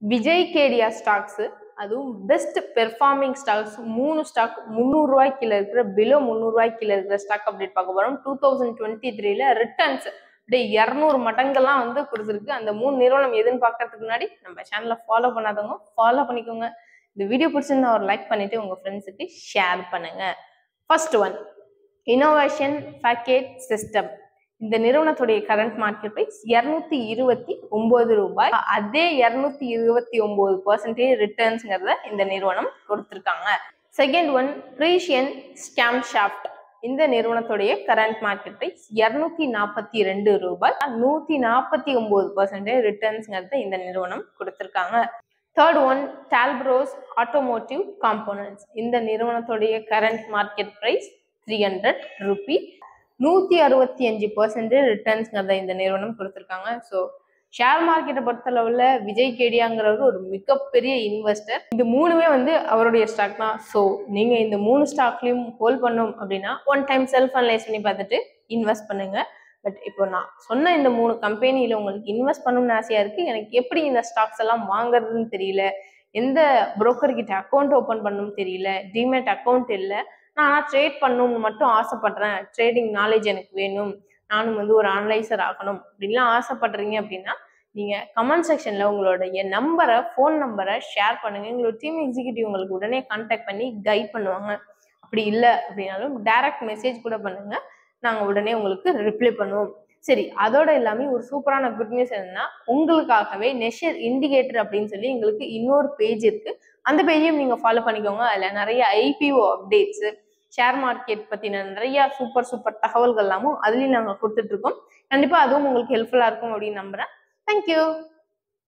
Vijay Kedia stocks அதுவும் best performing stocks மூணு stock முந்நூறுரூவாய் கீழே இருக்கிற பிலோ முந்நூறுரூவாய் கீழே இருக்கிற ஸ்டாக் அப்டேட் பார்க்க போகிறோம் டூ தௌசண்ட் டுவெண்ட்டி த்ரீல ரிட்டர்ன்ஸ் அப்படியே இரநூறு மடங்கெல்லாம் வந்து கொடுத்துருக்கு அந்த மூணு நிறுவனம் எதுன்னு பார்க்கறதுக்கு முன்னாடி நம்ம சேனலை ஃபாலோ பண்ணாதவங்க ஃபாலோ பண்ணிக்கோங்க இந்த வீடியோ பிடிச்சிருந்தா ஒரு லைக் பண்ணிட்டு உங்க ஃப்ரெண்ட்ஸுக்கு ஷேர் பண்ணுங்க first one innovation package system இந்த நிறுவனத்துடைய கரண்ட் மார்க்கெட் பிரைஸ் இருநூத்தி இருபத்தி ஒன்பது ரூபாய் அதே இருநூத்தி இருபத்தி ஒன்பது பர்சன்டேஜ் ரிட்டர்ன்ஸ்ங்கிறத இந்த நிறுவனம் கொடுத்துருக்காங்க second one precision camshaft இந்த நிறுவனத்துடைய கரண்ட் மார்க்கெட் பிரைஸ் இருநூத்தி நாற்பத்தி ரெண்டு ரூபாய் நூத்தி நாற்பத்தி ஒன்பது பர்சன்டேஜ் ரிட்டர்ன்ஸ்ங்கிறத இந்த நிறுவனம் கொடுத்துருக்காங்க third one Talbros automotive components இந்த நிறுவனத்துடைய current market price three hundred rupee நூற்றி அறுபத்தி அஞ்சு பர்சன்டேஜ் ரிட்டர்ன்ஸ்ங்கிறத இந்த நிறுவனம் கொடுத்துருக்காங்க ஸோ ஷேர் மார்க்கெட்டை பொறுத்தளவில் விஜய் கேடியாங்கிறவர் ஒரு மிகப்பெரிய இன்வெஸ்டர் இந்த மூணுமே வந்து அவருடைய ஸ்டாக் தான் ஸோ நீங்கள் இந்த மூணு ஸ்டாக்லையும் ஹோல்ட் பண்ணோம் அப்படின்னா ஒன் டைம் செல்ஃப் அனலைஸ் பண்ணி பார்த்துட்டு இன்வெஸ்ட் பண்ணுங்க பட் இப்போ நான் சொன்ன இந்த மூணு கம்பெனியில் உங்களுக்கு இன்வெஸ்ட் பண்ணணும்னு ஆசையாக இருக்குது எனக்கு எப்படி இந்த ஸ்டாக்ஸ் எல்லாம் வாங்குறதுன்னு தெரியல எந்த broker கிட்ட அக்கௌண்ட் ஓப்பன் பண்ணணும்னு தெரியல டிமேட் அக்கௌண்ட் இல்லை நான் ஆனால் ட்ரேட் பண்ணணும்னு மட்டும் ஆசைப்படுறேன் ட்ரேடிங் நாலேஜ் எனக்கு வேணும் நானும் வந்து ஒரு அனலைசர் ஆகணும் அப்படின்லாம் ஆசைப்படுறீங்க அப்படின்னா நீங்கள் கமெண்ட் செக்ஷனில் உங்களுடைய நம்பரை ஃபோன் நம்பரை ஷேர் பண்ணுங்கள் எங்களோட டீம் எக்ஸிக்யூட்டிவ் உங்களுக்கு உடனே கான்டாக்ட் பண்ணி கைட் பண்ணுவாங்க அப்படி இல்லை அப்படின்னாலும் டைரக்ட் மெசேஜ் கூட பண்ணுங்கள் நாங்கள் உடனே உங்களுக்கு ரிப்ளை பண்ணுவோம் சரி அதோட எல்லாமே ஒரு சூப்பரான குட் நியூஸ் என்னன்னா உங்களுக்காகவே நெஷர் இண்டிகேட்டர் அப்படின்னு சொல்லி எங்களுக்கு இன்னொரு பேஜ் இருக்கு அந்த பேஜையும் நீங்கள் ஃபாலோ பண்ணிக்கோங்க அதில் நிறைய ஐபிஓ அப்டேட்ஸு ஷேர் மார்க்கெட் பற்றின நிறைய சூப்பர் சூப்பர் தகவல்கள் எல்லாமும் அதுலேயும் நாங்கள் கொடுத்துட்ருக்கோம் கண்டிப்பாக அதுவும் உங்களுக்கு ஹெல்ப்ஃபுல்லாக இருக்கும் அப்படின்னு நம்புகிறேன் தேங்க்யூ